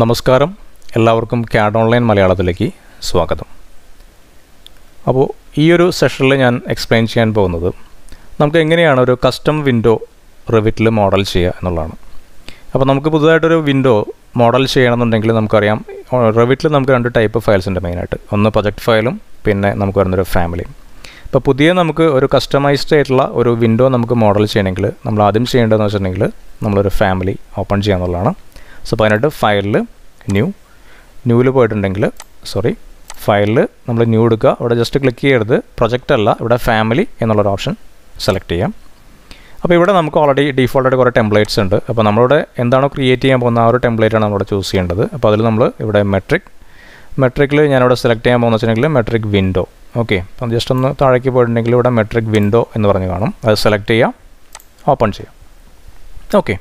നമസ്കാരം എല്ലാവർക്കും CAD online മലയാളത്തിലേക്ക് സ്വാഗതം അപ്പോൾ ഈ ഒരു സെഷനിൽ ഞാൻ എക്സ്പ്ലെയിൻ ചെയ്യാൻ പോകുന്നത് നമുക്ക് എങ്ങനെയാണ് ഒരു കസ്റ്റം വിൻഡോ റിവിറ്റിൽ മോഡൽ ചെയ്യുക എന്നുള്ളതാണ് അപ്പോൾ നമുക്ക് പുതുതായിട്ടൊരു വിൻഡോ മോഡൽ ചെയ്യണമെന്നുണ്ടെങ്കിൽ നമുക്കറിയാം റിവിറ്റിൽ നമുക്ക് രണ്ട് ടൈപ്പ് ഫയൽസ് ഉണ്ട് മെയിനായിട്ട് ഒന്ന് പ്രൊജക്ട് ഫയലും പിന്നെ നമുക്ക് വരുന്നൊരു ഫാമിലിയും അപ്പോൾ പുതിയ നമുക്ക് ഒരു കസ്റ്റമൈസ്ഡ് ആയിട്ടുള്ള ഒരു വിൻഡോ നമുക്ക് മോഡൽ ചെയ്യണമെങ്കിൽ നമ്മൾ ആദ്യം ചെയ്യേണ്ടതെന്ന് വെച്ചിട്ടുണ്ടെങ്കിൽ നമ്മളൊരു ഫാമിലി ഓപ്പൺ ചെയ്യുക എന്നുള്ളതാണ് സോ അപ്പോൾ അതിനായിട്ട് ഫയലിൽ ന്യൂ ന്യൂവിൽ പോയിട്ടുണ്ടെങ്കിൽ സോറി ഫയലിൽ നമ്മൾ ന്യൂ എടുക്കുക അവിടെ ജസ്റ്റ് ക്ലിക്ക് ചെയ്യരുത് പ്രൊജക്റ്റ് അല്ല ഇവിടെ ഫാമിലി എന്നുള്ളൊരു ഓപ്ഷൻ സെലക്ട് ചെയ്യാം അപ്പോൾ ഇവിടെ നമുക്ക് ഓൾറെഡി ഡീഫോൾട്ടായിട്ട് കുറേ ടെംപ്ലേറ്റ്സ് ഉണ്ട് അപ്പോൾ നമ്മളിവിടെ എന്താണോ ക്രിയേറ്റ് ചെയ്യാൻ പോകുന്ന ആ ഒരു ടെംപ്ലേറ്റാണ് നമ്മളിവിടെ ചൂസ് ചെയ്യേണ്ടത് അപ്പോൾ അതിൽ നമ്മൾ ഇവിടെ മെട്രിക് മെട്രിക്കിൽ ഞാനിവിടെ സെലക്ട് ചെയ്യാൻ പോകുന്ന വെച്ചിട്ടുണ്ടെങ്കിൽ മെട്രിക് വിൻഡോ ഓക്കെ അപ്പം ജസ്റ്റ് ഒന്ന് താഴേക്ക് പോയിട്ടുണ്ടെങ്കിൽ ഇവിടെ മെട്രിക് വിൻഡോ എന്ന് പറഞ്ഞ് കാണും അത് സെലക്ട് ചെയ്യാം ഓപ്പൺ ചെയ്യാം ഓക്കെ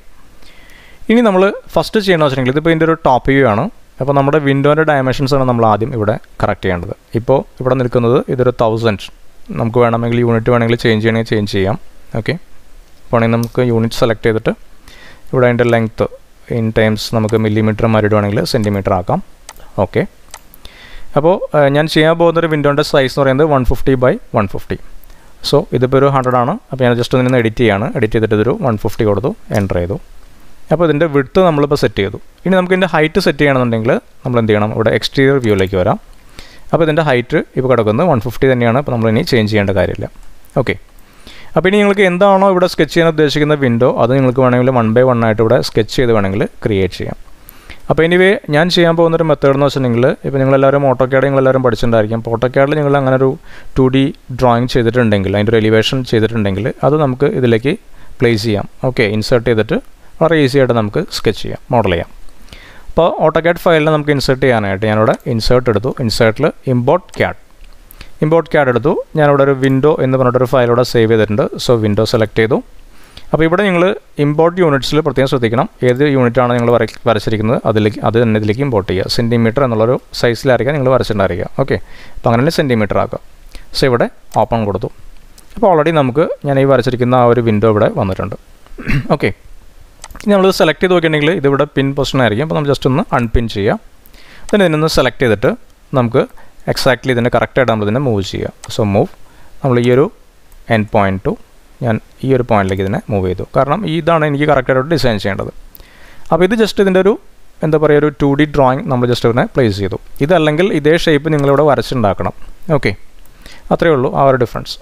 ഇനി നമ്മൾ ഫസ്റ്റ് ചെയ്യണമെന്ന് വെച്ചിട്ടുണ്ടെങ്കിൽ ഇതിപ്പോൾ ഇതിൻ്റെ ഒരു ടോപ്പ് വ്യൂ ആണ് അപ്പോൾ നമ്മുടെ വിൻഡോൻ്റെ ഡയമെൻഷൻസ് ആണ് നമ്മൾ ആദ്യം ഇവിടെ കറക്റ്റ് ചെയ്യേണ്ടത് ഇപ്പോൾ ഇവിടെ നിൽക്കുന്നത് ഇതൊരു തൗസൻഡ് നമുക്ക് വേണമെങ്കിൽ യൂണിറ്റ് വേണമെങ്കിൽ ചേഞ്ച് ചെയ്യണമെങ്കിൽ ചേഞ്ച് ചെയ്യാം ഓക്കെ വേണമെങ്കിൽ നമുക്ക് യൂണിറ്റ് സെലക്ട് ചെയ്തിട്ട് ഇവിടെ അതിൻ്റെ ലെങ്ത്ത് ഇൻ ടൈംസ് നമുക്ക് മില്ലിമീറ്റർ മാറിയിടുവാണെങ്കിൽ സെൻറ്റിമീറ്റർ ആക്കാം ഓക്കെ അപ്പോൾ ഞാൻ ചെയ്യാൻ പോകുന്നൊരു വിൻഡോൻ്റെ സൈസ് എന്ന് പറയുന്നത് one fifty by one fifty so ഇതിപ്പോൾ ഒരു ഹൺഡ്രഡ് ആണ് അപ്പോൾ ഞാൻ ജസ്റ്റ് ഒന്ന് എഡിറ്റ് ചെയ്യാണ് എഡിറ്റ് ചെയ്തിട്ട് ഇതൊരു വൺ ഫിഫ്റ്റി കൊടുത്തു എൻ്റർ ചെയ്തു അപ്പോൾ ഇതിൻ്റെ വിഡ്ത്ത് നമ്മളിപ്പോൾ സെറ്റ് ചെയ്തു ഇനി നമുക്ക് ഇതിൻ്റെ ഹൈറ്റ് സെറ്റ് ചെയ്യണമെന്നുണ്ടെങ്കിൽ നമ്മൾ എന്ത് ചെയ്യണം ഇവിടെ എക്സ്റ്റീരിയർ വ്യൂയിലേക്ക് വരാം അപ്പോൾ ഇതിൻ്റെ ഹൈറ്റ് ഇപ്പോൾ കിടക്കുന്നത് വൺ ഫിഫ്റ്റി തന്നെയാണ് അപ്പോൾ നമ്മൾ ഇനി ചേഞ്ച് ചെയ്യേണ്ട കാര്യമില്ല ഓക്കെ അപ്പോൾ ഇനി നിങ്ങൾക്ക് എന്താണോ ഇവിടെ സ്കെച്ച് ചെയ്യാൻ ഉദ്ദേശിക്കുന്ന വിൻഡോ അത് നിങ്ങൾക്ക് വേണമെങ്കിൽ വൺ ബൈ വൺ ആയിട്ട് ഇവിടെ സ്കെച്ച് ചെയ്ത് വേണമെങ്കിൽ ക്രിയേറ്റ് ചെയ്യാം അപ്പോൾ എനിവേ ഞാൻ ചെയ്യാൻ പോകുന്നൊരു മെത്തേഡ് എന്ന് വെച്ചിട്ടുണ്ടെങ്കിൽ ഇപ്പോൾ നിങ്ങളെല്ലാവരും ഓട്ടോക്യാഡ് നിങ്ങളെല്ലാവരും പഠിച്ചിട്ടുണ്ടായിരിക്കും അപ്പോൾ ഓട്ടോക്യാഡിൽ നിങ്ങൾ അങ്ങനെ ഒരു ടു ഡി ഡ്രോയിങ് ചെയ്തിട്ടുണ്ടെങ്കിൽ അതിൻ്റെ ഒരു എലിവേഷൻ ചെയ്തിട്ടുണ്ടെങ്കിൽ അത് നമുക്ക് ഇതിലേക്ക് പ്ലേസ് ചെയ്യാം ഓക്കെ ഇൻസേർട്ട് ചെയ്തിട്ട് വളരെ ഈസി ആയിട്ട് നമുക്ക് സ്കെച്ച് ചെയ്യാം മോഡൽ ചെയ്യാം അപ്പോൾ ഓട്ടോക്യാഡ് ഫയലിൽ നമുക്ക് ഇൻസേർട്ട് ചെയ്യാനായിട്ട് ഞാനിവിടെ ഇൻസേർട്ട് എടുത്തു ഇൻസേർട്ടിൽ ഇമ്പോർട്ട് ക്യാഡ് ഇമ്പോർട്ട് ക്യാഡ് എടുത്തു ഞാനിവിടെ ഒരു വിൻഡോ എന്ന് പറഞ്ഞിട്ടൊരു ഫയൽ ഇവിടെ സേവ് ചെയ്തിട്ടുണ്ട് സോ വിൻഡോ സെലക്ട് ചെയ്തു അപ്പോൾ ഇവിടെ നിങ്ങൾ ഇമ്പോർട്ട് യൂണിറ്റ്സിൽ പ്രത്യേകം ശ്രദ്ധിക്കണം ഏത് യൂണിറ്റാണ് നിങ്ങൾ വര വരച്ചിരിക്കുന്നത് അതിലേക്ക് അത് തന്നെ ഇതിലേക്ക് ഇമ്പോർട്ട് ചെയ്യുക സെൻറ്റിമീറ്റർ എന്നുള്ളൊരു സൈസിലായിരിക്കാം നിങ്ങൾ വരച്ചിട്ടുണ്ടായിരിക്കുക ഓക്കെ അപ്പോൾ അങ്ങനെ സെൻറ്റിമീറ്റർ ആക്കുക സോ ഇവിടെ ഓപ്പൺ കൊടുത്തു അപ്പോൾ ഓൾറെഡി നമുക്ക് ഞാൻ ഈ വരച്ചിരിക്കുന്ന ആ ഒരു വിൻഡോ ഇവിടെ വന്നിട്ടുണ്ട് ഓക്കെ ഇനി നമ്മൾ സെലക്ട് ചെയ്ത് നോക്കിയിട്ടുണ്ടെങ്കിൽ ഇതിവിടെ പിൻ പൊസിഷൻ ആയിരിക്കും അപ്പോൾ നമ്മൾ ജസ്റ്റ് ഒന്ന് അൺപിൻ ചെയ്യാം പിന്നെ ഇതിനൊന്ന് സെലക്ട് ചെയ്തിട്ട് നമുക്ക് എക്സാക്ട്ലി ഇതിൻ്റെ കറക്റ്റായിട്ട് നമ്മൾ ഇതിനെ മൂവ് ചെയ്യുക സോ മൂവ് നമ്മൾ ഈ ഒരു എൻ പോയിൻറ്റ് ടു ഞാൻ ഈ ഒരു പോയിന്റിലേക്ക് ഇതിനെ മൂവ് ചെയ്തു കാരണം ഇതാണ് എനിക്ക് കറക്റ്റായിട്ട് ഡിസൈൻ ചെയ്യേണ്ടത് അപ്പോൾ ഇത് ജസ്റ്റ് ഇതിൻ്റെ ഒരു എന്താ പറയുക ഒരു ടു ഡി ഡ്രോയിങ് നമ്മൾ ജസ്റ്റ് ഇതിനെ പ്ലേസ് ചെയ്തു ഇതല്ലെങ്കിൽ ഇതേ ഷേപ്പ് നിങ്ങളിവിടെ വരച്ചുണ്ടാക്കണം ഓക്കെ അത്രയേ ഉള്ളൂ ആ ഒരു ഡിഫറൻസ്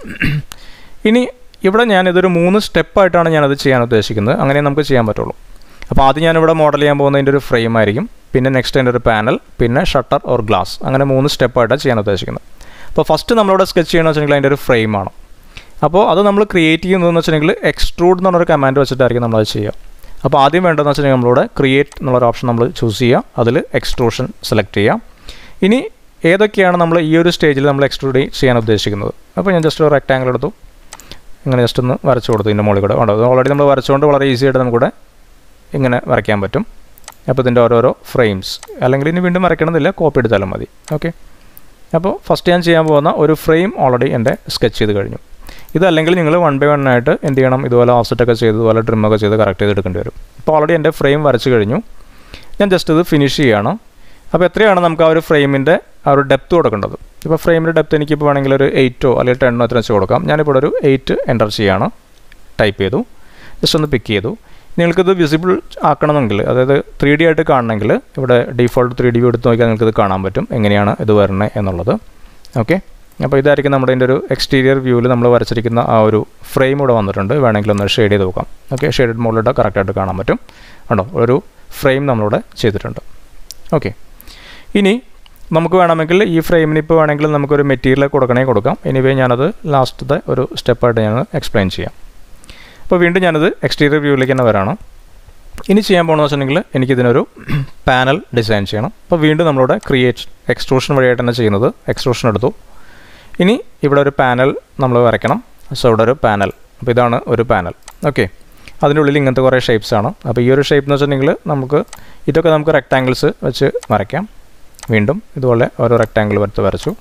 ഇനി ഇവിടെ ഞാനിതൊരു മൂന്ന് സ്റ്റെപ്പായിട്ടാണ് ഞാനത് ചെയ്യാൻ ഉദ്ദേശിക്കുന്നത് അങ്ങനെ നമുക്ക് ചെയ്യാൻ പറ്റുള്ളൂ അപ്പോൾ ആദ്യം ഞാനിവിടെ മോഡൽ ചെയ്യാൻ പോകുന്നതിൻ്റെ ഒരു ഫ്രെയിം ആയിരിക്കും പിന്നെ നെക്സ്റ്റ് അതിൻ്റെ ഒരു പാനൽ പിന്നെ ഷട്ടർ ഓർ ഗ്ലാസ് അങ്ങനെ മൂന്ന് സ്റ്റെപ്പായിട്ടാണ് ചെയ്യാൻ ഉദ്ദേശിക്കുന്നത് അപ്പോൾ ഫസ്റ്റ് നമ്മളിവിടെ സ്കെച്ച് ചെയ്യണമെന്ന് വെച്ചിട്ടുണ്ടെങ്കിൽ അതിൻ്റെ ഒരു ഫ്രെയിമാണ് അപ്പോൾ അത് നമ്മൾ ക്രിയേറ്റ് ചെയ്യുന്നതെന്ന് വെച്ചിട്ടുണ്ടെങ്കിൽ എക്സ്ട്രൂഡ് എന്ന് പറഞ്ഞൊരു കമാൻഡ് വെച്ചിട്ടായിരിക്കും നമ്മളത് ചെയ്യുക അപ്പോൾ ആദ്യം വേണ്ടതെന്ന് വെച്ചിട്ടുണ്ടെങ്കിൽ നമ്മളിവിടെ ക്രിയേറ്റ് എന്നുള്ളൊരു ഓപ്ഷൻ നമ്മൾ ചൂസ് ചെയ്യുക അതിൽ എക്സ്ട്രൂഷൻ സെലക്ട് ചെയ്യാം ഇനി ഏതൊക്കെയാണ് നമ്മൾ ഈ ഒരു സ്റ്റേജിൽ നമ്മൾ എക്സ്ട്രൂഡ് ചെയ്യാൻ ഉദ്ദേശിക്കുന്നത് അപ്പോൾ ഞാൻ ജസ്റ്റ് ഒരു റെക്റ്റാങ്കിൾ എടുത്തു ഇങ്ങനെ ജസ്റ്റ് ഒന്ന് വരച്ചു കൊടുത്തു ഇതിൻ്റെ മുകളിൽ കൂടെ ഉണ്ടോ ഓൾറെഡി നമ്മൾ വരച്ചുകൊണ്ട് വളരെ ഈസി ആയിട്ട് നമുക്കിവിടെ ഇങ്ങനെ വരയ്ക്കാൻ പറ്റും അപ്പോൾ ഇതിൻ്റെ ഓരോരോ ഫ്രെയിംസ് അല്ലെങ്കിൽ ഇനി വീണ്ടും വരയ്ക്കണമെന്നില്ല കോപ്പി എടുത്താലും മതി ഓക്കെ അപ്പോൾ ഫസ്റ്റ് ഞാൻ ചെയ്യാൻ പോകുന്ന ഒരു ഫ്രെയിം ഓൾറെഡി എൻ്റെ സ്കെച്ച് ചെയ്ത് കഴിഞ്ഞു ഇതല്ലെങ്കിൽ നിങ്ങൾ വൺ ബൈ വൺ ആയിട്ട് എന്ത് ചെയ്യണം ഇതുപോലെ ഓഫ്സെറ്റൊക്കെ ചെയ്ത് ഇതുപോലെ ട്രിമ്മൊക്കെ ചെയ്ത് കറക്റ്റ് ചെയ്ത് എടുക്കേണ്ടി വരും ഇപ്പോൾ ഓൾറെഡി എൻ്റെ ഫ്രെയിം വരച്ച് കഴിഞ്ഞു ഞാൻ ജസ്റ്റ് ഇത് ഫിനിഷ് ചെയ്യുകയാണ് അപ്പോൾ എത്രയാണ് നമുക്ക് ആ ഒരു ഫ്രെയിമിൻ്റെ ആ ഒരു ഡെപ്ത് കൊടുക്കേണ്ടത് ഇപ്പോൾ ഫ്രെയിമിൻ്റെ ഡെപ്ത് എനിക്കിപ്പോൾ വേണമെങ്കിൽ ഒരു എയ്റ്റോ അല്ലെങ്കിൽ ടെണ്ണോ എത്ര വെച്ച് കൊടുക്കാം ഞാനിപ്പോൾ ഒരു എയ്റ്റ് എൻ്റർ ചെയ്യുകയാണ് ടൈപ്പ് ചെയ്തു ജസ്റ്റ് ഒന്ന് പിക്ക് ചെയ്തു നിങ്ങൾക്കിത് വിസിബിൾ ആക്കണമെങ്കിൽ അതായത് ത്രീ ഡി ആയിട്ട് കാണണമെങ്കിൽ ഇവിടെ ഡീഫോൾട്ട് ത്രീ ഡി വ്യൂ എടുത്ത് നോക്കിയാൽ നിങ്ങൾക്കിത് കാണാൻ പറ്റും എങ്ങനെയാണ് ഇത് വരുന്നത് എന്നുള്ളത് ഓക്കെ അപ്പോൾ ഇതായിരിക്കും നമ്മുടെ ഇതിൻ്റെ ഒരു എക്സ്റ്റീരിയർ വ്യൂവിൽ നമ്മൾ വരച്ചിരിക്കുന്ന ആ ഒരു ഫ്രെയിം ഇവിടെ വന്നിട്ടുണ്ട് വേണമെങ്കിൽ ഒന്ന് ഷെയ്ഡ് ചെയ്ത് നോക്കാം ഓക്കെ ഷെയ്ഡഡ് മോളിലിട്ട് കറക്റ്റായിട്ട് കാണാൻ പറ്റും ഉണ്ടോ ഒരു ഫ്രെയിം നമ്മളിവിടെ ചെയ്തിട്ടുണ്ട് ഓക്കെ ഇനി നമുക്ക് വേണമെങ്കിൽ ഈ ഫ്രെയിമിന് ഇപ്പോൾ വേണമെങ്കിൽ നമുക്കൊരു മെറ്റീരിയൽ കൊടുക്കണേ കൊടുക്കാം എനിവേ ഞാനത് ലാസ്റ്റത്തെ ഒരു സ്റ്റെപ്പായിട്ട് ഞാൻ എക്സ്പ്ലെയിൻ ചെയ്യാം അപ്പോൾ വീണ്ടും ഞാനത് എക്സ്റ്റീരിയർ വ്യൂവിലേക്ക് തന്നെ വരാണ് ഇനി ചെയ്യാൻ പോകണമെന്ന് വെച്ചിട്ടുണ്ടെങ്കിൽ എനിക്കിതിനൊരു പാനൽ ഡിസൈൻ ചെയ്യണം അപ്പോൾ വീണ്ടും നമ്മളിവിടെ ക്രിയേറ്റ് എക്സ്ട്രൂഷൻ വഴിയായിട്ട് തന്നെ ചെയ്യുന്നത് എക്സ്ട്രൂഷൻ എടുത്തു ഇനി ഇവിടെ ഒരു പാനൽ നമ്മൾ വരയ്ക്കണം സോ ഇവിടെ ഒരു പാനൽ അപ്പോൾ ഇതാണ് ഒരു പാനൽ ഓക്കെ അതിൻ്റെ ഉള്ളിൽ ഇങ്ങനത്തെ കുറേ ഷേപ്സ് ആണ് അപ്പോൾ ഈ ഒരു ഷേപ്പ് എന്ന് വെച്ചിട്ടുണ്ടെങ്കിൽ നമുക്ക് ഇതൊക്കെ നമുക്ക് റെക്റ്റാങ്കിൾസ് വെച്ച് വരയ്ക്കാം വീണ്ടും ഇതുപോലെ ഓരോ റെക്റ്റാങ്കിൾ വരത്ത് വരച്ചു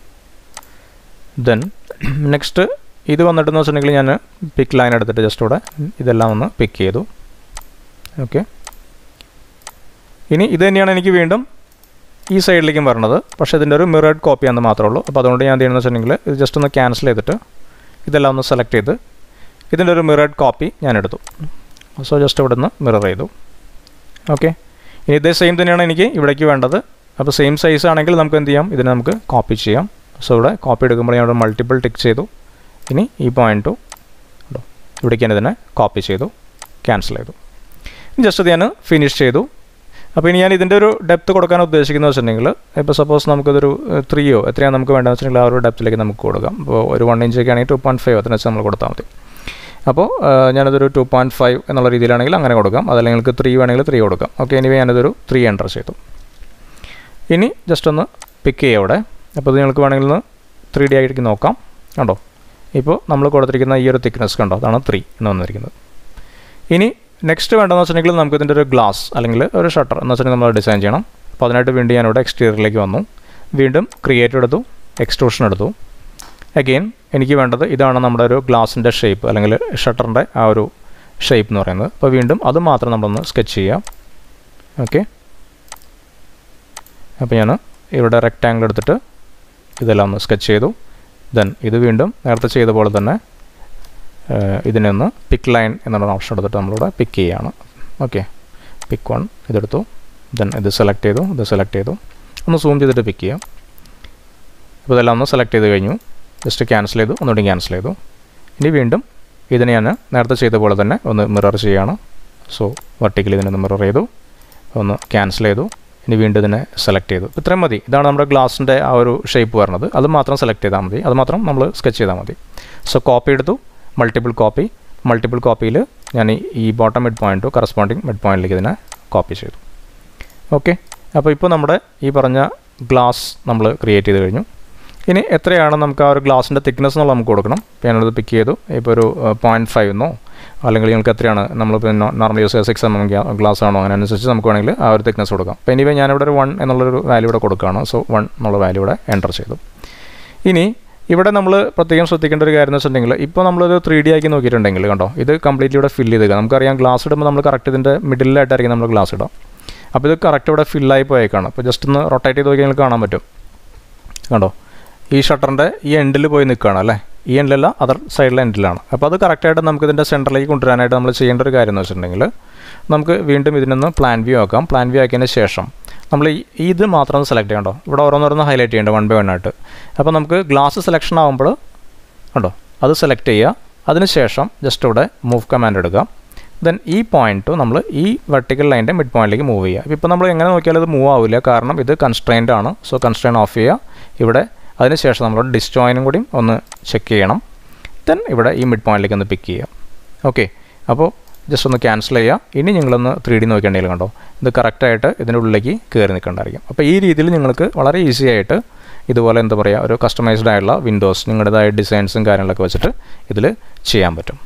ദെൻ നെക്സ്റ്റ് ഇത് വന്നിട്ടെന്ന് വെച്ചിട്ടുണ്ടെങ്കിൽ ഞാൻ പിക്ക് ലൈൻ എടുത്തിട്ട് ജസ്റ്റ് ഇവിടെ ഇതെല്ലാം ഒന്ന് പിക്ക് ചെയ്തു ഓക്കെ ഇനി ഇത് തന്നെയാണ് എനിക്ക് വീണ്ടും ഈ സൈഡിലേക്കും വരണത് പക്ഷേ ഇതിൻ്റെ ഒരു മിറേഡ് കോപ്പി എന്ന് മാത്രമേ ഉള്ളൂ അപ്പോൾ അതുകൊണ്ട് ഞാൻ എന്ത് ചെയ്യണമെന്ന് വെച്ചിട്ടുണ്ടെങ്കിൽ ഇത് ജസ്റ്റ് ഒന്ന് ക്യാൻസൽ ചെയ്തിട്ട് ഇതെല്ലാം ഒന്ന് സെലക്ട് ചെയ്ത് ഇതിൻ്റെ ഒരു മിറേഡ് കോപ്പി ഞാൻ എടുത്തു സോ ജസ്റ്റ് ഇവിടെ നിന്ന് മിറർ ചെയ്തു ഓക്കെ ഇനി ഇതേ സെയിം തന്നെയാണ് എനിക്ക് ഇവിടേക്ക് വേണ്ടത് അപ്പോൾ സെയിം സൈസ് ആണെങ്കിൽ നമുക്ക് എന്ത് ചെയ്യാം ഇതിനെ നമുക്ക് കോപ്പി ചെയ്യാം സോ ഇവിടെ കോപ്പി എടുക്കുമ്പോൾ ഞാൻ ഇവിടെ മൾട്ടിപ്പിൾ ടിക്ക് ചെയ്തു ഇനി ഈ പോയിൻ്റ് ടു ഇവിടേക്ക് ഞാൻ ഇതിനെ കോപ്പി ചെയ്തു ക്യാൻസൽ ചെയ്തു ജസ്റ്റ് ഇത് ഞാൻ ഫിനിഷ് ചെയ്തു അപ്പോൾ ഇനി ഞാൻ ഇതിൻ്റെ ഒരു ഡെപ്ത് കൊടുക്കാൻ ഉദ്ദേശിക്കുന്നത് വെച്ചിട്ടുണ്ടെങ്കിൽ ഇപ്പോൾ സപ്പോസ് നമുക്കിതൊരു ത്രീയോ എത്രയാണ് നമുക്ക് വേണ്ടതെന്ന് വെച്ചിട്ടുണ്ടെങ്കിൽ ആ ഒരു ഡെപ്തിലേക്ക് നമുക്ക് കൊടുക്കാം അപ്പോൾ ഒരു വൺ ഇഞ്ചൊക്കെ ആണെങ്കിൽ ടു പോയിൻറ്റ് ഫൈവ് അതിന് വെച്ച് നമ്മൾ കൊടുത്താൽ മതി അപ്പോൾ ഞാനതൊരു ടു പോയിൻറ്റ് ഫൈവ് എന്നുള്ള രീതിയിലാണെങ്കിൽ അങ്ങനെ കൊടുക്കാം അതല്ലെങ്കിൽ നിങ്ങൾക്ക് ത്രീ വേണമെങ്കിൽ ത്രീ കൊടുക്കാം ഓക്കെ ഇനി ഞാനതൊരു ത്രീ എൻ്റർ ചെയ്തു ഇനി ജസ്റ്റ് ഒന്ന് പിക്ക് ചെയ്യുക അവിടെ അപ്പോൾ ഇത് നിങ്ങൾക്ക് വേണമെങ്കിൽ ഒന്ന് ത്രീ ഡി ആയിട്ട് നോക്കാം കണ്ടോ ഇപ്പോൾ നമ്മൾ കൊടുത്തിരിക്കുന്ന ഈ ഒരു തിക്നെസ് കണ്ടോ അതാണ് ത്രീ എന്ന് വന്നിരിക്കുന്നത് ഇനി നെക്സ്റ്റ് വേണ്ടതെന്ന് വെച്ചിട്ടുണ്ടെങ്കിൽ നമുക്ക് ഇതിൻ്റെ ഒരു ഗ്ലാസ് അല്ലെങ്കിൽ ഒരു ഷട്ടർ എന്ന് വെച്ചിട്ടുണ്ടെങ്കിൽ നമ്മൾ ഡിസൈൻ ചെയ്യണം അപ്പോൾ അതിനായിട്ട് വീണ്ടും ഞാനിവിടെ എക്സ്റ്റീരിയറിലേക്ക് വന്നു വീണ്ടും ക്രിയേറ്റ് എടുത്തു എക്സ്ട്രൂഷൻ എടുത്തു അഗെയിൻ എനിക്ക് വേണ്ടത് ഇതാണ് നമ്മുടെ ഒരു ഗ്ലാസിൻ്റെ ഷേപ്പ് അല്ലെങ്കിൽ ഷട്ടറിൻ്റെ ആ ഒരു ഷേപ്പ് എന്ന് പറയുന്നത് അപ്പോൾ വീണ്ടും അത് മാത്രം നമ്മളൊന്ന് സ്കെച്ച് ചെയ്യാം ഓക്കെ അപ്പോൾ ഞാൻ ഇവിടെ റെക്റ്റാങ്കിൾ എടുത്തിട്ട് ഇതെല്ലാം ഒന്ന് സ്കെച്ച് ചെയ്തു ദെൻ ഇത് വീണ്ടും നേരത്തെ ചെയ്ത പോലെ തന്നെ ഇതിനെ ഒന്ന് പിക്ക് ലൈൻ എന്നുള്ള ഓപ്ഷൻ എടുത്തിട്ട് നമ്മളിവിടെ പിക്ക് ചെയ്യുകയാണ് ഓക്കെ പിക്ക് വൺ ഇതെടുത്തു ദെൻ ഇത് സെലക്ട് ചെയ്തു ഇത് സെലക്ട് ചെയ്തു ഒന്ന് സൂം ചെയ്തിട്ട് പിക്ക് ചെയ്യാം അപ്പോൾ ഇതെല്ലാം ഒന്ന് സെലക്ട് ചെയ്ത് കഴിഞ്ഞു ജസ്റ്റ് ക്യാൻസൽ ചെയ്തു ഒന്നുകൂടി ക്യാൻസൽ ചെയ്തു ഇനി വീണ്ടും ഇതിനെ ഞാൻ നേരത്തെ ചെയ്ത പോലെ തന്നെ ഒന്ന് മിറർ ചെയ്യുകയാണ് സോ വർട്ടിക്കലി ഇതിനൊന്ന് മിറർ ചെയ്തു ഒന്ന് ക്യാൻസൽ ചെയ്തു ഇനി വീണ്ടും ഇതിനെ സെലക്ട് ചെയ്തു ഇത്രയും മതി ഇതാണ് നമ്മുടെ ഗ്ലാസിൻ്റെ ആ ഒരു ഷേപ്പ് വരുന്നത് അത് മാത്രം സെലക്ട് ചെയ്താൽ മതി അത് മാത്രം നമ്മൾ സ്കെച്ച് ചെയ്താൽ മതി സോ കോപ്പി എടുത്തു മൾട്ടിപ്പിൾ കോപ്പി മൾട്ടിപ്പിൾ കോപ്പിയിൽ ഞാൻ ഈ bottom mid point to corresponding mid പോയിൻറ്റിലേക്ക് ഇതിനെ കോപ്പി ചെയ്തു ഓക്കെ അപ്പോൾ ഇപ്പോൾ നമ്മുടെ ഈ പറഞ്ഞ ഗ്ലാസ് നമ്മൾ ക്രിയേറ്റ് ചെയ്ത് കഴിഞ്ഞു ഇനി എത്രയാണ് നമുക്ക് ആ ഒരു ഗ്ലാസിൻ്റെ തിക്നെസ് എന്നുള്ള നമുക്ക് കൊടുക്കണം ഇപ്പോൾ ഞാനത് പിക്ക് ചെയ്തു ഇപ്പോൾ ഒരു പോയിൻറ്റ് ഫൈവ് എന്നോ അല്ലെങ്കിൽ നിങ്ങൾക്ക് എത്രയാണ് നമ്മൾ പിന്നെ നോർമൽ യൂസ് ചെയ്യുക സിക്സ് എം എം ഗ്ലാസ് ആണോ അങ്ങനെ അനുസരിച്ച് നമുക്ക് വേണമെങ്കിൽ ആ ഒരു തിക്നെസ് കൊടുക്കാം അപ്പോൾ ഇനിവേ ഞാനിവിടെ ഒരു വൺ എന്നുള്ളൊരു വാല്യൂ ഇവിടെ കൊടുക്കുകയാണ് സോ വൺ എന്നുള്ള വാല്യൂ ഇവിടെ എൻ്റർ ചെയ്തു ഇനി ഇവിടെ നമ്മൾ പ്രത്യേകം ശ്രദ്ധിക്കേണ്ട ഒരു കാര്യം എന്ന് വെച്ചിട്ടുണ്ടെങ്കിൽ ഇപ്പോൾ നമ്മളത് ത്രീ ഡി ആക്കി നോക്കിയിട്ടുണ്ടെങ്കിൽ കണ്ടോ ഇത് കംപ്ലീറ്റ്ലി ഇവിടെ ഫില്ല് ചെയ്തേക്കുക നമുക്കറിയാം ഗ്ലാസ് ഇടുമ്പോൾ നമ്മൾ കറക്റ്റ് ഇതിൻ്റെ മിഡിലായിട്ടായിരിക്കും നമ്മൾ ഗ്ലാസ് ഇടാം അപ്പോൾ ഇത് കറക്റ്റ് ഇവിടെ ഫില്ലായി പോയേക്കാണ് അപ്പോൾ ജസ്റ്റ് ഒന്ന് റൊട്ടേറ്റ് ചെയ്ത് നോക്കിയാൽ നിങ്ങൾക്ക് കാണാൻ പറ്റും കണ്ടോ ഈ ഷട്ടറിൻ്റെ ഈ എൻഡിൽ പോയി നിൽക്കുകയാണ് അല്ലേ ഈ എൻഡിലല്ല അതർ സൈഡിലെ എൻഡിലാണ് അപ്പോൾ അത് കറക്റ്റായിട്ട് നമുക്ക് ഇതിൻ്റെ സെൻറ്ററിലേക്ക് കൊണ്ടുവരാനായിട്ട് നമ്മൾ ചെയ്യേണ്ട ഒരു കാര്യം എന്ന് വെച്ചിട്ടുണ്ടെങ്കിൽ നമുക്ക് വീണ്ടും ഇതിനൊന്ന് പ്ലാൻ വ്യൂ ആക്കാം പ്ലാൻ വ്യൂ ആക്കിയതിന് ശേഷം നമ്മൾ ഇത് മാത്രം സെലക്ട് ചെയ്യണ്ടോ ഇവിടെ ഓരോന്നോരോന്ന് ഹൈലൈറ്റ് ചെയ്യേണ്ട വൺ ബൈ വൺ ആയിട്ട് അപ്പോൾ നമുക്ക് ഗ്ലാസ് സെലക്ഷൻ ആകുമ്പോൾ കണ്ടോ അത് സെലക്ട് ചെയ്യുക അതിനുശേഷം ജസ്റ്റ് ഇവിടെ മൂവ് കമാൻഡ് എടുക്കുക ദെൻ ഈ പോയിൻറ്റ് നമ്മൾ ഈ വെർട്ടിക്കൽ ലൈൻ്റെ മിഡ് പോയിന്റിലേക്ക് മൂവ് ചെയ്യുക ഇപ്പോൾ നമ്മൾ എങ്ങനെ നോക്കിയാലും ഇത് മൂവ് ആവില്ല കാരണം ഇത് കൺസ്ട്രെയിൻഡ് ആണ് സോ കൺസ്ട്രെയിൻ ഓഫ് ചെയ്യുക ഇവിടെ അതിനുശേഷം നമ്മൾ ഡിസ്റ്റോയിനും കൂടി ഒന്ന് ചെക്ക് ചെയ്യണം ദെൻ ഇവിടെ ഈ മിഡ് പോയിന്റിലേക്ക് ഒന്ന് പിക്ക് ചെയ്യാം ഓക്കെ അപ്പോൾ ജസ്റ്റ് ഒന്ന് ക്യാൻസൽ ചെയ്യുക ഇനി നിങ്ങളൊന്ന് ത്രീ ഡി നോക്കിയിട്ടുണ്ടെങ്കിൽ കണ്ടോ ഇത് കറക്റ്റായിട്ട് ഇതിൻ്റെ ഉള്ളിലേക്ക് കയറി നിൽക്കേണ്ടായിരിക്കും അപ്പോൾ ഈ രീതിയിൽ നിങ്ങൾക്ക് വളരെ ഈസി ആയിട്ട് ഇതുപോലെ എന്താ പറയുക ഒരു കസ്റ്റമൈസ്ഡ് ആയിട്ടുള്ള വിൻഡോസ് നിങ്ങളുടേതായ ഡിസൈൻസും കാര്യങ്ങളൊക്കെ വെച്ചിട്ട് ഇതിൽ ചെയ്യാൻ പറ്റും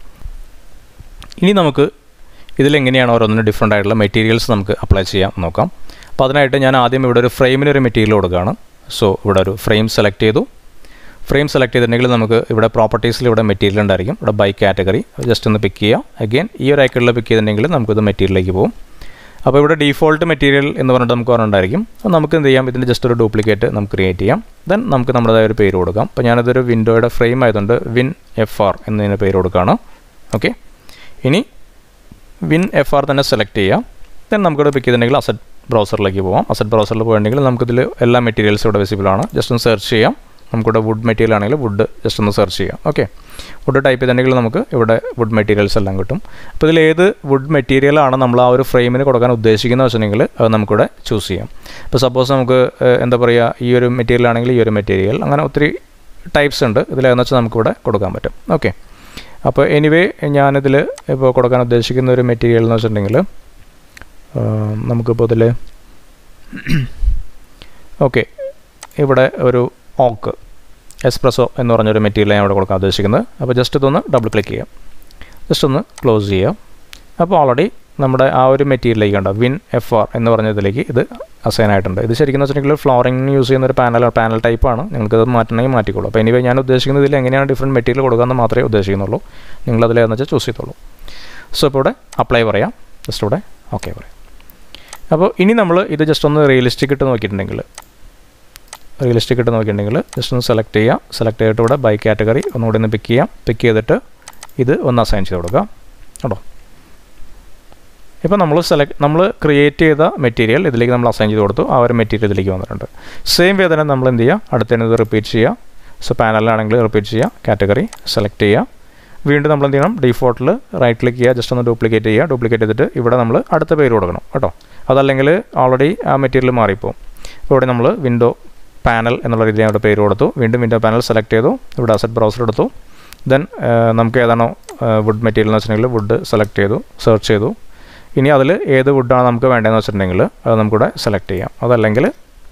ഇനി നമുക്ക് ഇതിലെങ്ങനെയാണ് ഓരോന്നിനും ഡിഫറെൻ്റ് ആയിട്ടുള്ള മെറ്റീരിയൽസ് നമുക്ക് അപ്ലൈ ചെയ്യാൻ നോക്കാം അപ്പോൾ അതിനായിട്ട് ഞാൻ ആദ്യം ഇവിടെ ഒരു ഫ്രെയിമിന് ഒരു മെറ്റീരിയൽ കൊടുക്കുകയാണ് സോ ഇവിടെ ഒരു ഫ്രെയിം സെലക്ട് ചെയ്തു ഫ്രെയിം സെലക്ട് ചെയ്തിട്ടുണ്ടെങ്കിൽ നമുക്ക് ഇവിടെ പ്രോപ്പർട്ടീസിൽ ഇവിടെ മെറ്റീരിയൽ ഉണ്ടായിരിക്കും ഇവിടെ ബൈ കാറ്റഗറി ജസ്റ്റ് ഒന്ന് പിക്ക് ചെയ്യാം അഗെയിൻ ഈ ഒരു ഐക്കണിൽ പിക്ക് ചെയ്തിട്ടുണ്ടെങ്കിൽ നമുക്കിത് മെറ്റീരിയലിലേക്ക് പോകും അപ്പോൾ ഇവിടെ ഡീഫോൾട്ട് മെറ്റീരിയൽ എന്ന് പറഞ്ഞിട്ട് നമുക്ക് പറഞ്ഞിട്ടുണ്ടായിരിക്കും അപ്പോൾ നമുക്ക് എന്ത് ചെയ്യാം ഇതിൻ്റെ ജസ്റ്റ് ഒരു ഡ്യൂപ്ലിക്കേറ്റ് നമുക്ക് ക്രിയേറ്റ് ചെയ്യാം ദെൻ നമുക്ക് നമ്മുടേതായ ഒരു പേര് കൊടുക്കാം അപ്പോൾ ഞാനിതൊരു വിൻഡോയുടെ ഫ്രെയിം ആയതുകൊണ്ട് വിൻ എഫ് ആർ എന്നതിന് പേര് കൊടുക്കുകയാണ് ഓക്കെ ഇനി വിൻ എഫ് ആർ തന്നെ സെലക്ട് ചെയ്യാം ദെൻ നമുക്കിവിടെ പിക്ക് ചെയ്തിട്ടുണ്ടെങ്കിൽ അസറ്റ് ബ്രൗസറിലേക്ക് പോകാം അസറ്റ് ബ്രൗസറിൽ പോയിട്ടുണ്ടെങ്കിൽ നമുക്കിതിൽ എല്ലാ മെറ്റീരിയൽസും ഇവിടെ വിസിബിൾ ആണ് ജസ്റ്റ് ഒന്ന് സെർച്ച് ചെയ്യാം നമുക്കിവിടെ വുഡ് മെറ്റീരിയൽ ആണെങ്കിൽ വുഡ് ജസ്റ്റ് ഒന്ന് സെർച്ച് ചെയ്യാം ഓക്കെ വുഡ് ടൈപ്പ് ചെയ്തിട്ടുണ്ടെങ്കിൽ നമുക്ക് ഇവിടെ വുഡ് മെറ്റീരിയൽസ് എല്ലാം കിട്ടും അപ്പോൾ ഇതിൽ ഏത് വുഡ് മെറ്റീരിയലാണ് നമ്മൾ ആ ഒരു ഫ്രെയിമിന് കൊടുക്കാൻ ഉദ്ദേശിക്കുന്നത് വെച്ചിട്ടുണ്ടെങ്കിൽ അത് നമുക്കിവിടെ ചൂസ് ചെയ്യാം ഇപ്പോൾ സപ്പോസ് നമുക്ക് എന്താ പറയുക ഈ ഒരു മെറ്റീരിയൽ ആണെങ്കിൽ ഈ ഒരു മെറ്റീരിയൽ അങ്ങനെ ഒത്തിരി ടൈപ്സ് ഉണ്ട് ഇതിലേതെന്ന് വെച്ചാൽ നമുക്കിവിടെ കൊടുക്കാൻ പറ്റും ഓക്കെ അപ്പോൾ എനിവേ ഞാനിതിൽ ഇപ്പോൾ കൊടുക്കാൻ ഉദ്ദേശിക്കുന്ന ഒരു മെറ്റീരിയൽ എന്ന് വെച്ചിട്ടുണ്ടെങ്കിൽ നമുക്കിപ്പോൾ ഇതിൽ ഓക്കെ ഇവിടെ ഒരു ഓക്ക് എക്സ്പ്രസോ എന്ന് പറഞ്ഞൊരു മെറ്റീരിയൽ ഞാൻ ഇവിടെ കൊടുക്കാൻ ഉദ്ദേശിക്കുന്നത് അപ്പോൾ ജസ്റ്റ് ഇതൊന്ന് ഡബിൾ ക്ലിക്ക് ചെയ്യാം ജസ്റ്റ് ഒന്ന് ക്ലോസ് ചെയ്യാം അപ്പോൾ ഓൾറെഡി നമ്മുടെ ആ ഒരു മെറ്റീരിയലിലേക്ക് കണ്ടോ വിൻ എഫ് ആർ എന്ന് പറഞ്ഞതിലേക്ക് ഇത് അസൈൻ ആയിട്ടുണ്ട് ഇത് ശരിക്കും വെച്ചിട്ടുണ്ടെങ്കിൽ ഫ്ലോറിംഗ് യൂസ് ചെയ്യുന്ന ഒരു പാനൽ പാനൽ ടൈപ്പാണ് നിങ്ങൾക്ക് ഇത് മാറ്റണമെങ്കിൽ മാറ്റിക്കോളൂ അപ്പോൾ എനിവേ ഞാൻ ഉദ്ദേശിക്കുന്നത് ഇതിൽ എങ്ങനെയാണ് ഡിഫറെൻറ്റ് മെറ്റീരിയൽ കൊടുക്കാമെന്ന് മാത്രമേ ഉദ്ദേശിക്കുന്നുള്ളൂ നിങ്ങളതിലേതെന്ന് വെച്ചാൽ ചൂസ് ചെയ്തോളൂ സോ ഇപ്പോൾ ഇവിടെ അപ്ലൈ പറയാം ജസ്റ്റ് ഇവിടെ ഓക്കെ പറയാം അപ്പോൾ ഇനി നമ്മൾ ഇത് ജസ്റ്റ് ഒന്ന് റിയലിസ്റ്റിക് ഇട്ട് നോക്കിയിട്ടുണ്ടെങ്കിൽ റിയലിസ്റ്റിക് ഇട്ട് നോക്കിയിട്ടുണ്ടെങ്കിൽ ജസ്റ്റ് ഒന്ന് സെലക്ട് ചെയ്യുക സെലക്ട് ചെയ്തിട്ട് ഇവിടെ ബൈ കാറ്റഗറി ഒന്നുകൂടി ഒന്ന് പിക്ക് ചെയ്യാം പിക്ക് ചെയ്തിട്ട് ഇത് ഒന്ന് അസൈൻ ചെയ്ത് കൊടുക്കുക കേട്ടോ ഇപ്പോൾ നമ്മൾ സെലക്ട് നമ്മൾ ക്രിയേറ്റ് ചെയ്ത മെറ്റീരിയൽ ഇതിലേക്ക് നമ്മൾ അസൈൻ ചെയ്ത് കൊടുത്തു ആ ഒരു മെറ്റീരിയൽ ഇതിലേക്ക് വന്നിട്ടുണ്ട് സെയിം വേ തന്നെ നമ്മൾ എന്ത് ചെയ്യുക അടുത്തതിന് ഇത് റിപ്പീറ്റ് ചെയ്യുക സോ പാനലിലാണെങ്കിൽ റിപ്പീറ്റ് ചെയ്യുക കാറ്റഗറി സെലക്ട് ചെയ്യുക വീണ്ടും നമ്മൾ എന്ത് ചെയ്യണം ഡിഫോൾട്ടിൽ റൈറ്റ് ക്ലിക്ക് ചെയ്യുക ജസ്റ്റ് ഒന്ന് ഡ്യൂപ്ലിക്കേറ്റ് ചെയ്യുക ഡ്യൂപ്ലിക്കേറ്റ് ചെയ്തിട്ട് ഇവിടെ നമ്മൾ അടുത്ത പേര് കൊടുക്കണം കേട്ടോ അതല്ലെങ്കിൽ ഓൾറെഡി ആ മെറ്റീരിയൽ മാറിപ്പോവും അപ്പോൾ ഇവിടെ നമ്മൾ വിൻഡോ പാനൽ എന്നുള്ള രീതിയിൽ അവിടെ പേര് കൊടുത്തു വീണ്ടും വിൻഡോ പാനൽ സെലക്ട് ചെയ്തു ഇവിടെ അസറ്റ് ബ്രൗസർ എടുത്തു ദെൻ നമുക്ക് ഏതാണോ വുഡ് മെറ്റീരിയൽ എന്ന് വെച്ചിട്ടുണ്ടെങ്കിൽ വുഡ് സെലക്ട് ചെയ്തു സെർച്ച് ചെയ്തു ഇനി അതിൽ ഏത് വുഡാണ് നമുക്ക് വേണ്ടതെന്ന് വെച്ചിട്ടുണ്ടെങ്കിൽ അത് നമുക്കിവിടെ സെലക്ട് ചെയ്യാം അതല്ലെങ്കിൽ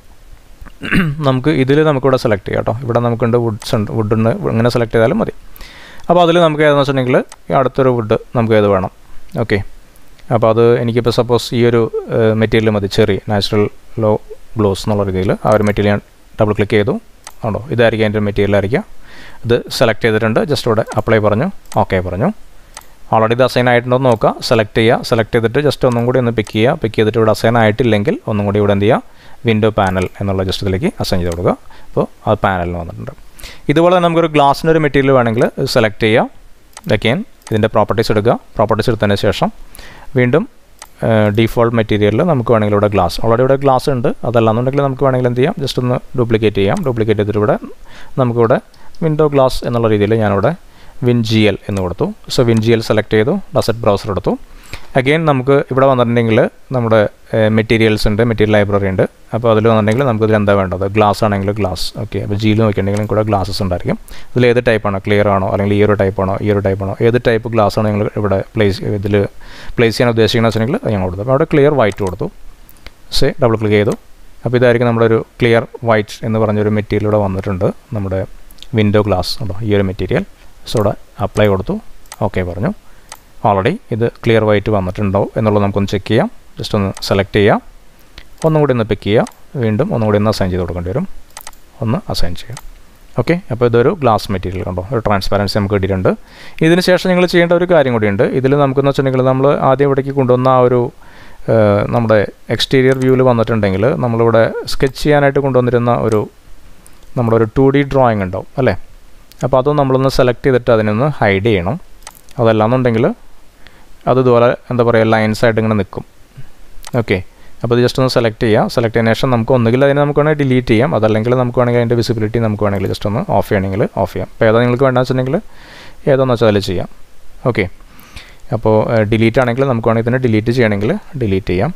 നമുക്ക് ഇതിൽ നമുക്കിവിടെ സെലക്ട് ചെയ്യാം കേട്ടോ ഇവിടെ നമുക്കുണ്ട് വുഡ്സ് ഉണ്ട് വുഡ് ഉണ്ട് ഇങ്ങനെ സെലക്ട് ചെയ്താലും മതി അപ്പോൾ അതിൽ നമുക്ക് ഏതെന്ന് വെച്ചിട്ടുണ്ടെങ്കിൽ അടുത്തൊരു വുഡ് നമുക്ക് ഏത് വേണം ഓക്കെ അപ്പോൾ അത് എനിക്കിപ്പോൾ സപ്പോസ് ഈ ഒരു മെറ്റീരിയൽ മതി ചെറി നാച്ചുറൽ ലോ ഗ്ലോസ് എന്നുള്ള രീതിയിൽ ആ ഒരു മെറ്റീരിയൽ ഞാൻ ഡബിൾ ക്ലിക്ക് ചെയ്തു ആണോ ഇതായിരിക്കും എൻ്റെ മെറ്റീരിയൽ ആയിരിക്കാം ഇത് സെലക്ട് ചെയ്തിട്ടുണ്ട് ജസ്റ്റ് ഇവിടെ അപ്ലൈ പറഞ്ഞു ഓക്കെ പറഞ്ഞു ഓൾറെഡി ഇത് അസൈൻ ആയിട്ടുണ്ടോ എന്ന് നോക്കുക സെലക്ട് ചെയ്യുക സെലക്ട് ചെയ്തിട്ട് ജസ്റ്റ് ഒന്നും കൂടി ഒന്ന് പിക്ക് ചെയ്യുക പിക്ക് ചെയ്തിട്ട് ഇവിടെ അസൈൻ ആയിട്ടില്ലെങ്കിൽ ഒന്നും കൂടി ഇവിടെ എന്ത് ചെയ്യുക വിൻഡോ പാനൽ എന്നുള്ള ജസ്റ്റ് ഇതിലേക്ക് അസൈൻ ചെയ്ത് കൊടുക്കുക അപ്പോൾ അത് പാനലിന് വന്നിട്ടുണ്ട് ഇതുപോലെ തന്നെ നമുക്കൊരു ഗ്ലാസ്സിൻ്റെ ഒരു മെറ്റീരിയൽ വേണമെങ്കിൽ സെലക്ട് ചെയ്യുക അഗെയിൻ ഇതിൻ്റെ പ്രോപ്പർട്ടീസ് എടുക്കുക പ്രോപ്പർട്ടീസ് എടുത്തതിന് ശേഷം വീണ്ടും ഡീഫോൾട്ട് മെറ്റീരിയലിൽ നമുക്ക് വേണമെങ്കിൽ ഇവിടെ ഗ്ലാസ് ഓൾറെഡി ഇവിടെ ഗ്ലാസ് ഉണ്ട് അതല്ലാന്നുണ്ടെങ്കിൽ നമുക്ക് വേണമെങ്കിൽ എന്ത് ചെയ്യാം ജസ്റ്റ് ഒന്ന് ഡ്യൂപ്ലിക്കേറ്റ് ചെയ്യാം ഡ്യൂപ്ലിക്കേറ്റ് ചെയ്തിട്ട് ഇവിടെ നമുക്കിവിടെ വിൻഡോ ഗ്ലാസ് എന്നുള്ള രീതിയിൽ ഞാനിവിടെ വിൻ ജി എൽ എന്ന് കൊടുത്തു so win G L select ചെയ്തു ഡസറ്റ് ബ്രൗസർ എടുത്തു അഗെയിൻ നമുക്ക് ഇവിടെ വന്നിട്ടുണ്ടെങ്കിൽ നമ്മുടെ മെറ്റീരിയൽസ് ഉണ്ട് മെറ്റീരിയൽ ലൈബ്രറി ഉണ്ട് അപ്പോൾ അതിൽ വന്നിട്ടുണ്ടെങ്കിൽ നമുക്ക് ഇതിൽ എന്താ വേണ്ടത് ഗ്ലാസ് ആണെങ്കിൽ ഗ്ലാസ് ഓക്കെ അപ്പോൾ ജിയിൽ നോക്കിയിട്ടുണ്ടെങ്കിൽ കൂടെ ഗ്ലാസസ് ഉണ്ടായിരിക്കും ഇതിൽ ഏത് ടൈപ്പാണോ ക്ലിയർ ആണോ അല്ലെങ്കിൽ ഈ ഒരു ടൈപ്പാണോ ഈ ഒരു ടൈപ്പാണോ ഏത് ടൈപ്പ് ഗ്ലാസ് ആണ് നിങ്ങൾ ഇവിടെ പ്ലേസ് ഇതിൽ പ്ലേസ് ചെയ്യാൻ ഉദ്ദേശിക്കുന്നത് വെച്ചിട്ടുണ്ടെങ്കിൽ അത് ഞാൻ കൊടുത്തു അപ്പോൾ അവിടെ ക്ലിയർ വൈറ്റ് കൊടുത്തു സേ ഡബിൾ ക്ലിക്ക് ചെയ്തു അപ്പോൾ ഇതായിരിക്കും നമ്മുടെ ഒരു ക്ലിയർ വൈറ്റ് എന്ന് പറഞ്ഞൊരു മെറ്റീരിയൽ ഇവിടെ വന്നിട്ടുണ്ട് നമ്മുടെ വിൻഡോ ഗ്ലാസ് ഉണ്ടോ ഈ ഒരു മെറ്റീരിയൽ സോ ഇവിടെ അപ്ലൈ കൊടുത്തു ഓക്കെ പറഞ്ഞു ഓൾറെഡി ഇത് ക്ലിയർ വൈറ്റ് വന്നിട്ടുണ്ടോ എന്നുള്ളത് നമുക്കൊന്ന് ചെക്ക് ചെയ്യാം ജസ്റ്റ് ഒന്ന് സെലക്ട് ചെയ്യാം ഒന്നും കൂടി ഒന്ന് പിക്ക് ചെയ്യുക വീണ്ടും ഒന്നും കൂടി ഒന്ന് അസൈൻ ചെയ്ത് കൊടുക്കേണ്ടി വരും ഒന്ന് അസൈൻ ചെയ്യാം ഓക്കെ അപ്പോൾ ഇതൊരു ഗ്ലാസ് മെറ്റീരിയൽ കണ്ടോ ഒരു ട്രാൻസ്പാരൻസി നമുക്ക് കിട്ടിയിട്ടുണ്ട് ഇതിന് ശേഷം നിങ്ങൾ ചെയ്യേണ്ട ഒരു കാര്യം കൂടിയുണ്ട് ഇതിൽ നമുക്കെന്ന് വെച്ചിട്ടുണ്ടെങ്കിൽ നമ്മൾ ആദ്യം ഇവിടേക്ക് കൊണ്ടുവന്ന ആ ഒരു നമ്മുടെ എക്സ്റ്റീരിയർ വ്യൂവിൽ വന്നിട്ടുണ്ടെങ്കിൽ നമ്മളിവിടെ സ്കെച്ച് ചെയ്യാനായിട്ട് കൊണ്ടുവന്നിരുന്ന ഒരു നമ്മുടെ ഒരു ടു ഡി ഡ്രോയിങ് ഉണ്ടാവും അല്ലേ അപ്പോൾ അതൊന്ന് നമ്മളൊന്ന് സെലക്ട് ചെയ്തിട്ട് അതിനൊന്ന് ഹൈഡ് ചെയ്യണം അതല്ലാന്നുണ്ടെങ്കിൽ അത് ഇതുപോലെ എന്താ പറയുക ലൈൻസ് ആയിട്ട് ഇങ്ങനെ നിൽക്കും ഓക്കെ അപ്പോൾ ഇത് ജസ്റ്റ് ഒന്ന് സെലക്ട് ചെയ്യുക സെലക്ട് ചെയ്തതിന് ശേഷം നമുക്ക് ഒന്നുകിൽ അതിനെ നമുക്ക് വേണമെങ്കിൽ ഡിലീറ്റ് ചെയ്യാം അതല്ലെങ്കിൽ നമുക്ക് വേണമെങ്കിൽ അതിൻ്റെ വിസിബിലിറ്റി നമുക്ക് വേണമെങ്കിൽ ജസ്റ്റ് ഒന്ന് ഓഫ് ചെയ്യണമെങ്കിൽ ഓഫ് ചെയ്യാം അപ്പോൾ ഏതാ നിങ്ങൾക്ക് വേണ്ടതെന്ന് വെച്ചിട്ടുണ്ടെങ്കിൽ ഏതാണെന്ന് വെച്ചാൽ അതിൽ ചെയ്യാം ഓക്കെ അപ്പോൾ ഡിലീറ്റ് ആണെങ്കിൽ നമുക്ക് വേണമെങ്കിൽ ഇതിനെ ഡിലീറ്റ് ചെയ്യണമെങ്കിൽ ഡിലീറ്റ് ചെയ്യാം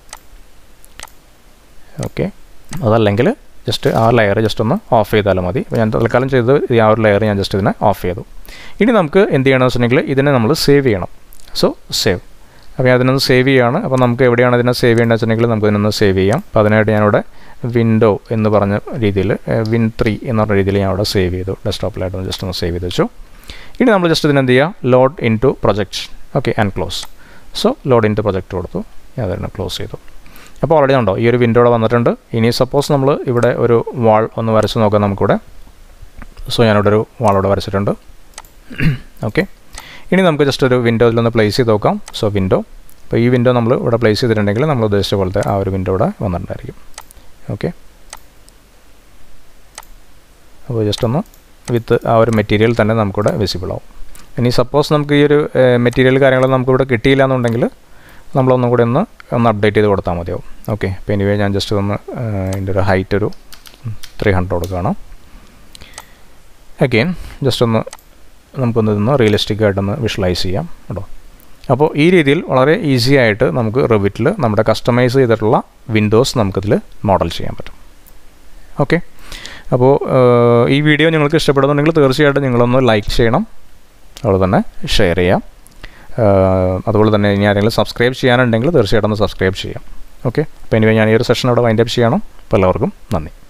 ഓക്കെ അതല്ലെങ്കിൽ ജസ്റ്റ് ആ ലെയർ ജസ്റ്റ് ഒന്ന് ഓഫ് ചെയ്താലും മതി അപ്പോൾ ഞാൻ തൽക്കാലം ചെയ്തത് ഈ ആ ഒരു ലെയർ ഞാൻ ജസ്റ്റ് ഇതിനെ ഓഫ് ചെയ്തു ഇനി നമുക്ക് എന്ത് ചെയ്യണമെന്ന് വെച്ചിട്ടുണ്ടെങ്കിൽ ഇതിനെ നമ്മൾ സേവ് ചെയ്യണം സോ സേവ് അപ്പോൾ ഞാൻ അതിനൊന്ന് സേവ് ചെയ്യുകയാണ് അപ്പോൾ നമുക്ക് എവിടെയാണ് ഇതിനെ സേവ് ചെയ്യേണ്ടത് വെച്ചിട്ടുണ്ടെങ്കിൽ നമുക്ക് ഇതിനൊന്ന് സേവ് ചെയ്യാം അപ്പോൾ അതിനായിട്ട് ഞാനിവിടെ വിൻഡോ എന്ന് പറഞ്ഞ രീതിയിൽ വിൻ ത്രീ എന്ന് പറഞ്ഞ രീതിയിൽ ഞാൻ അവിടെ സേവ് ചെയ്തു ഡെസ്ക്ടോപ്പിലായിട്ട് ജസ്റ്റ് ഒന്ന് സേവ് ചെയ്ത് വെച്ചു ഇനി നമ്മൾ ജസ്റ്റ് ഇതിനെന്ത് ചെയ്യുക load in to project okay and close so load in to project കൊടുത്തു ഞാൻ അതിനെ ക്ലോസ് ചെയ്തു അപ്പോൾ ഓൾറെഡി ഉണ്ടോ ഈ ഒരു വിൻഡോ ഇവിടെ വന്നിട്ടുണ്ട് ഇനി സപ്പോസ് നമ്മൾ ഇവിടെ ഒരു വാൾ ഒന്ന് വരച്ച് നോക്കാം നമുക്കിവിടെ സോ ഞാനിവിടെ ഒരു വാൾ ഇവിടെ വരച്ചിട്ടുണ്ട് ഓക്കെ ഇനി നമുക്ക് ജസ്റ്റ് ഒരു വിൻഡോ ഇതിലൊന്ന് പ്ലേസ് ചെയ്ത് നോക്കാം സോ വിൻഡോ അപ്പോൾ ഈ വിൻഡോ നമ്മൾ ഇവിടെ പ്ലേസ് ചെയ്തിട്ടുണ്ടെങ്കിൽ നമ്മൾ ഉദ്ദേശിച്ച പോലത്തെ ആ ഒരു വിൻഡോ ഇവിടെ വന്നിട്ടുണ്ടായിരിക്കും ഓക്കെ അപ്പോൾ ജസ്റ്റ് ഒന്ന് വിത്ത് ആ ഒരു മെറ്റീരിയൽ തന്നെ നമുക്കിവിടെ വിസിബിൾ ആവും ഇനി സപ്പോസ് നമുക്ക് ഈ ഒരു മെറ്റീരിയൽ കാര്യങ്ങൾ നമുക്കിവിടെ കിട്ടിയില്ല എന്നുണ്ടെങ്കിൽ നമ്മളൊന്നും കൂടി ഒന്ന് ഒന്ന് അപ്ഡേറ്റ് ചെയ്ത് കൊടുത്താൽ മതിയാവും ഓക്കെ അപ്പോൾ എനിവേ ഞാൻ ജസ്റ്റ് ഒന്ന് ഇതിൻ്റെ ഒരു ഹൈറ്റ് ഒരു ത്രീ ഹൺഡ്രഡ് കൊടുക്കുകയാണ് അഗെയിൻ ജസ്റ്റ് ഒന്ന് നമുക്കൊന്ന് ഇതൊന്ന് റിയലിസ്റ്റിക് ആയിട്ടൊന്ന് വിഷ്വലൈസ് ചെയ്യാം കേട്ടോ അപ്പോൾ ഈ രീതിയിൽ വളരെ ഈസി ആയിട്ട് നമുക്ക് റിവിറ്റിൽ നമ്മുടെ കസ്റ്റമൈസ് ചെയ്തിട്ടുള്ള വിൻഡോസ് നമുക്കിതിൽ മോഡൽ ചെയ്യാൻ പറ്റും ഓക്കെ അപ്പോൾ ഈ വീഡിയോ നിങ്ങൾക്ക് ഇഷ്ടപ്പെടുന്നുണ്ടെങ്കിൽ തീർച്ചയായിട്ടും നിങ്ങളൊന്ന് ലൈക്ക് ചെയ്യണം അതുപോലെ തന്നെ ഷെയർ ചെയ്യാം അതുപോലെ തന്നെ ഇനി ആരെങ്കിലും സബ്സ്ക്രൈബ് ചെയ്യാനുണ്ടെങ്കിൽ തീർച്ചയായിട്ടും ഒന്ന് സബ്സ്ക്രൈബ് ചെയ്യാം ഓക്കെ അപ്പോൾ ഇനി ഞാൻ ഈ ഒരു സെഷൻ അവിടെ വൈൻഡപ്പ് ചെയ്യണം അപ്പോൾ എല്ലാവർക്കും നന്ദി